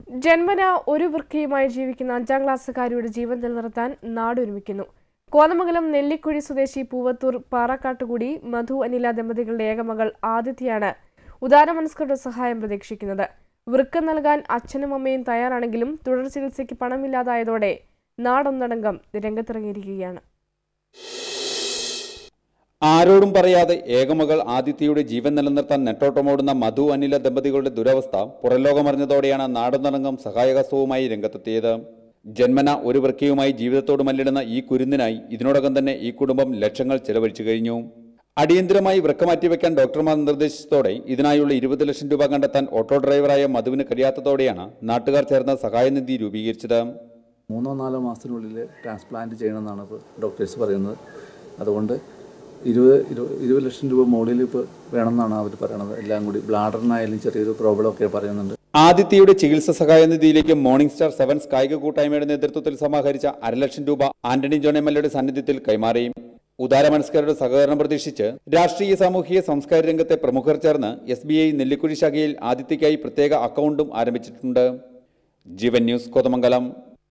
ജന്മന ഒരു വൃക്കയുമായി ജീവിക്കുന്ന അഞ്ചാം ക്ലാസ്സുകാരിയുടെ ജീവൻ നിലനിർത്താൻ നാടൊരുമിക്കുന്നു കോതമംഗലം നെല്ലിക്കുഴി സ്വദേശി പൂവത്തൂർ പാറക്കാട്ടുകൂടി മധു അനില ദമ്പതികളുടെ ഏകമകൾ ആദിത്യയാണ് ഉദാരമനസ്കരുടെ സഹായം പ്രതീക്ഷിക്കുന്നത് വൃക്ക നൽകാൻ അച്ഛനും അമ്മയും തയ്യാറാണെങ്കിലും തുടർ ചികിത്സയ്ക്ക് പണമില്ലാതായതോടെ നാടൊന്നടങ്കം രംഗത്തിറങ്ങിയിരിക്കുകയാണ് ആരോടും പറയാതെ ഏകമകൾ ആദിത്യയുടെ ജീവൻ നിലനിർത്താൻ നെട്ടോട്ടമോടുന്ന മധു അനില ദമ്പതികളുടെ ദുരവസ്ഥ പുറംലോകമറിഞ്ഞതോടെയാണ് നാടുനടങ്കം സഹായഹസ്തവുമായി രംഗത്തെത്തിയത് ജന്മന ഒരു വൃക്കയുമായി ജീവിതത്തോട് മല്ലിടുന്ന ഈ കുരുന്നിനായി ഇതിനോടകം തന്നെ ഈ കുടുംബം ലക്ഷങ്ങൾ ചെലവഴിച്ചു കഴിഞ്ഞു അടിയന്തരമായി വൃക്ക മാറ്റിവെക്കാൻ ഡോക്ടർമാർ നിർദ്ദേശിച്ചതോടെ ഇതിനായുള്ള ഇരുപത് ലക്ഷം രൂപ കണ്ടെത്താൻ ഓട്ടോ ഡ്രൈവറായ മധുവിന് കഴിയാത്തതോടെയാണ് നാട്ടുകാർ ചേർന്ന സഹായനിധി രൂപീകരിച്ചത് മൂന്നോ നാലോ മാസത്തിനുള്ളിൽ ട്രാൻസ്പ്ലാന്റ് ചെയ്യണമെന്നാണ് ഇപ്പോൾ ഡോക്ടേഴ്സ് പറയുന്നത് അതുകൊണ്ട് ഇരുപത് ഇരുപത് ഇരുപത് ലക്ഷം രൂപ മുകളിൽ ഇപ്പോൾ വേണമെന്നാണ് അവർ പറയുന്നത് എല്ലാം കൂടി ബ്ലാഡറിനായാലും ചെറിയൊരു പ്രോബ്ലം ഒക്കെ പറയുന്നുണ്ട് ആദിത്യയുടെ ചികിത്സ സഹായ നിധിയിലേക്ക് മോർണിംഗ് സ്റ്റാർ സെവൻസ് കായിക കൂട്ടായ്മയുടെ നേതൃത്വത്തിൽ സമാഹരിച്ച അരലക്ഷം രൂപ ആന്റണി ജോൺ എം എൽ എയുടെ സാന്നിധ്യത്തിൽ കൈമാറി ഉദാരമനസ്കരുടെ സഹകരണം പ്രതീക്ഷിച്ച് രാഷ്ട്രീയ സാമൂഹിക സംസ്കാര രംഗത്തെ പ്രമുഖർ ചേർന്ന് എസ് ബി ഐ നെല്ലിക്കുഴി ശാഖയിൽ ആദിത്യയ്ക്കായി പ്രത്യേക അക്കൗണ്ടും ആരംഭിച്ചിട്ടുണ്ട് ജീവൻ ന്യൂസ് കോതമംഗലം